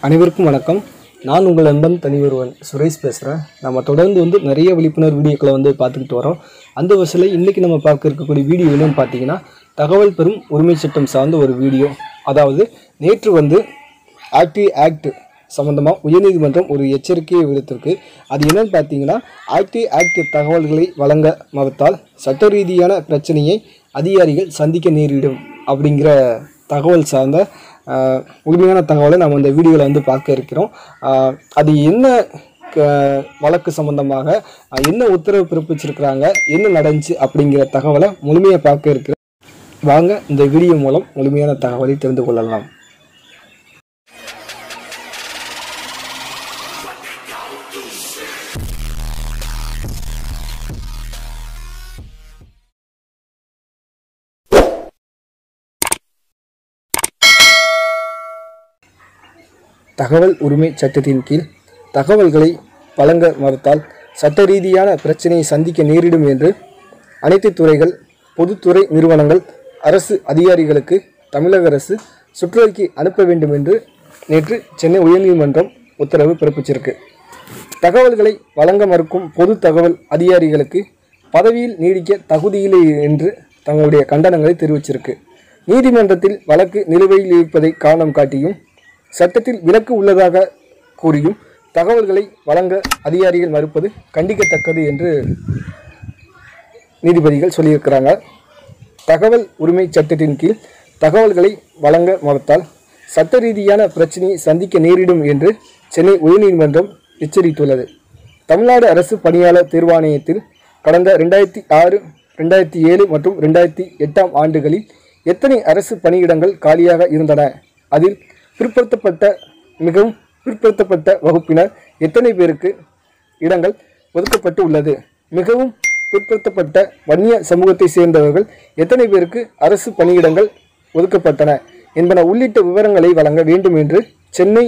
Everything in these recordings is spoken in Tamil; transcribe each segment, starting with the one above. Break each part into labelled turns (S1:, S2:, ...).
S1: அனைவருக்கும் வணக்கம் நான் உங்கள் நண்பன் தனியொருவன் சுரேஷ் பேசுகிறேன் நம்ம தொடர்ந்து வந்து நிறைய விழிப்புணர்வு வீடியோக்களை வந்து பார்த்துக்கிட்டு வரோம் அந்த வரிசையில் இன்றைக்கி நம்ம பார்க்க இருக்கக்கூடிய வீடியோ என்னன்னு பார்த்தீங்கன்னா தகவல் பெறும் உரிமை சட்டம் சார்ந்த ஒரு வீடியோ அதாவது நேற்று வந்து ஆக்டி ஆக்ட் சம்பந்தமாக உயர்நீதிமன்றம் ஒரு எச்சரிக்கையை விடுத்திருக்கு அது என்னன்னு பார்த்தீங்கன்னா ஆக்டி ஆக்ட் தகவல்களை வழங்க மறுத்தால் சட்ட ரீதியான பிரச்சனையை அதிகாரிகள் சந்திக்க நேரிடும் அப்படிங்கிற தகவல் சார்ந்த ஆஹ், உண்மையான தகவலை நம்ம இந்த வீடியோவில் வந்து பார்க்க இருக்கிறோம் ஆஹ், அது என்ன க- வழக்கு சம்பந்தமாக ஆஹ், என்ன உத்தரவு பிறப்பிச்சிருக்கிறாங்க என்ன நடந்துச்சு அப்படிங்கிற தகவலை முழுமையாக பார்க்க இருக்கிறோம் வாங்க இந்த வீடியோ மூலம் முழுமையான தகவலை தெரிந்து கொள்ளலாம் தகவல் உரிமை சட்டத்தின் கீழ் தகவல்களை வழங்க மறுத்தால் சட்ட ரீதியான பிரச்சனையை சந்திக்க நேரிடும் என்று அனைத்து துறைகள் பொதுத்துறை நிறுவனங்கள் அரசு அதிகாரிகளுக்கு தமிழக அரசு சுற்றறிக்கை அனுப்ப வேண்டும் என்று நேற்று சென்னை உயர்நீதிமன்றம் உத்தரவு பிறப்பிச்சிருக்கு தகவல்களை வழங்க மறுக்கும் பொது தகவல் அதிகாரிகளுக்கு பதவியில் நீடிக்க தகுதியில்லை என்று தங்களுடைய கண்டனங்களை தெரிவிச்சிருக்கு நீதிமன்றத்தில் வழக்கு நிலுவையில் இருப்பதை காரணம் காட்டியும் சட்டத்தில் விலக்கு உள்ளதாக கூறியும் தகவல்களை வழங்க அதிகாரிகள் மறுப்பது கண்டிக்கத்தக்கது என்று நீதிபதிகள் சொல்லியிருக்கிறாங்க தகவல் உரிமை சட்டத்தின் கீழ் தகவல்களை வழங்க மறுத்தால் சட்ட ரீதியான பிரச்சனையை சந்திக்க நேரிடும் என்று சென்னை உயர்நீதிமன்றம் எச்சரித்துள்ளது தமிழ்நாடு அரசு பணியாளர் தேர்வாணையத்தில் கடந்த ரெண்டாயிரத்தி ஆறு ரெண்டாயிரத்தி ஏழு மற்றும் ரெண்டாயிரத்தி எட்டாம் ஆண்டுகளில் எத்தனை அரசு பணியிடங்கள் காலியாக இருந்தன அதில் பிற்படுத்தப்பட்ட மிகவும் பிற்படுத்தப்பட்ட வகுப்பினர் எத்தனை பேருக்கு இடங்கள் ஒதுக்கப்பட்டு உள்ளது மிகவும் பிற்படுத்தப்பட்ட வன்னிய சமூகத்தை சேர்ந்தவர்கள் எத்தனை பேருக்கு அரசு பணியிடங்கள் ஒதுக்கப்பட்டன என்பன உள்ளிட்ட விவரங்களை வழங்க வேண்டும் என்று சென்னை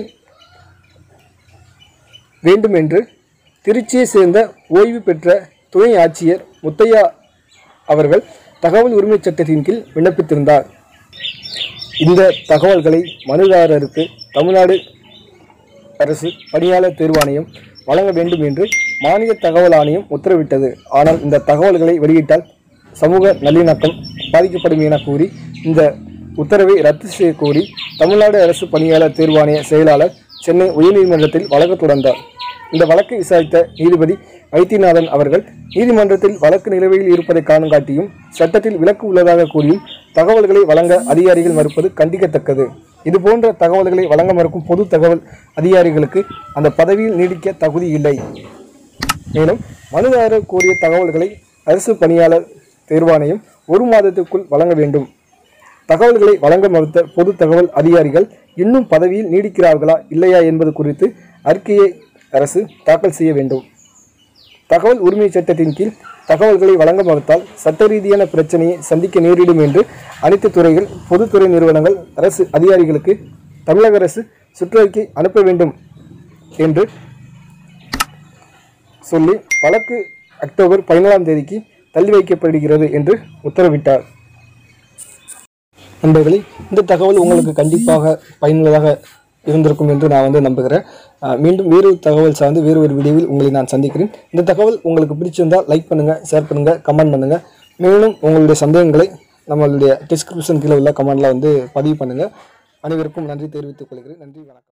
S1: வேண்டும் என்று திருச்சியை சேர்ந்த ஓய்வு பெற்ற துணை ஆட்சியர் முத்தையா அவர்கள் தகவல் உரிமை சட்டத்தின் கீழ் விண்ணப்பித்திருந்தார் இந்த தகவல்களை மனுதாரருக்கு தமிழ்நாடு அரசு பணியாளர் தேர்வாணையம் வழங்க வேண்டும் என்று மாநில தகவல் ஆணையம் உத்தரவிட்டது ஆனால் இந்த தகவல்களை வெளியிட்டால் சமூக நல்லிணக்கம் பாதிக்கப்படும் என கூறி இந்த உத்தரவை ரத்து செய்ய கோரி தமிழ்நாடு அரசு பணியாளர் தேர்வாணைய செயலாளர் சென்னை உயர்நீதிமன்றத்தில் வழக்கு தொடர்ந்தார் இந்த வழக்கை விசாரித்த நீதிபதி வைத்தியநாதன் அவர்கள் நீதிமன்றத்தில் வழக்கு நிலுவையில் இருப்பதை காரணம் காட்டியும் சட்டத்தில் விலக்கு உள்ளதாக கூறியும் தகவல்களை வழங்க அதிகாரிகள் மறுப்பது கண்டிக்கத்தக்கது இதுபோன்ற தகவல்களை வழங்க மறுக்கும் பொது தகவல் அதிகாரிகளுக்கு அந்த பதவியில் நீடிக்க தகுதி இல்லை மேலும் மனுதாரர் கோரிய தகவல்களை அரசு பணியாளர் தேர்வாணையம் ஒரு மாதத்திற்குள் வழங்க வேண்டும் தகவல்களை வழங்க மறுத்த பொது தகவல் அதிகாரிகள் இன்னும் பதவியில் நீடிக்கிறார்களா இல்லையா என்பது குறித்து அறிக்கையை அரசு தாக்கல் செய்ய வேண்டும் தகவல் உரிமை சட்டத்தின் கீழ் தகவல்களை வழங்க மறுத்தால் சட்ட ரீதியான பிரச்சனையை சந்திக்க நேரிடும் என்று அனைத்து துறைகள் பொதுத்துறை நிறுவனங்கள் அரசு அதிகாரிகளுக்கு தமிழக அரசு சுற்றறிக்கை அனுப்ப வேண்டும் என்று சொல்லி வழக்கு அக்டோபர் பதினேழாம் தேதிக்கு தள்ளி வைக்கப்படுகிறது என்று உத்தரவிட்டார் நண்பர்களே இந்த தகவல் உங்களுக்கு கண்டிப்பாக பயனுள்ளதாக இருந்திருக்கும் என்று நான் வந்து நம்புகிறேன் அஹ் மீண்டும் வேறு ஒரு தகவல் சார்ந்து வேறு ஒரு வீடியோவில் உங்களை நான் சந்திக்கிறேன் இந்த தகவல் உங்களுக்கு பிடிச்சிருந்தால் லைக் பண்ணுங்கள் ஷேர் பண்ணுங்கள் கமெண்ட் பண்ணுங்கள் மேலும் உங்களுடைய சந்தேகங்களை நம்மளுடைய டிஸ்கிரிப்ஷன் கீழே உள்ள கமெண்டில் வந்து பதிவு பண்ணுங்கள் அனைவருக்கும் நன்றி தெரிவித்துக் கொள்கிறேன் நன்றி வணக்கம்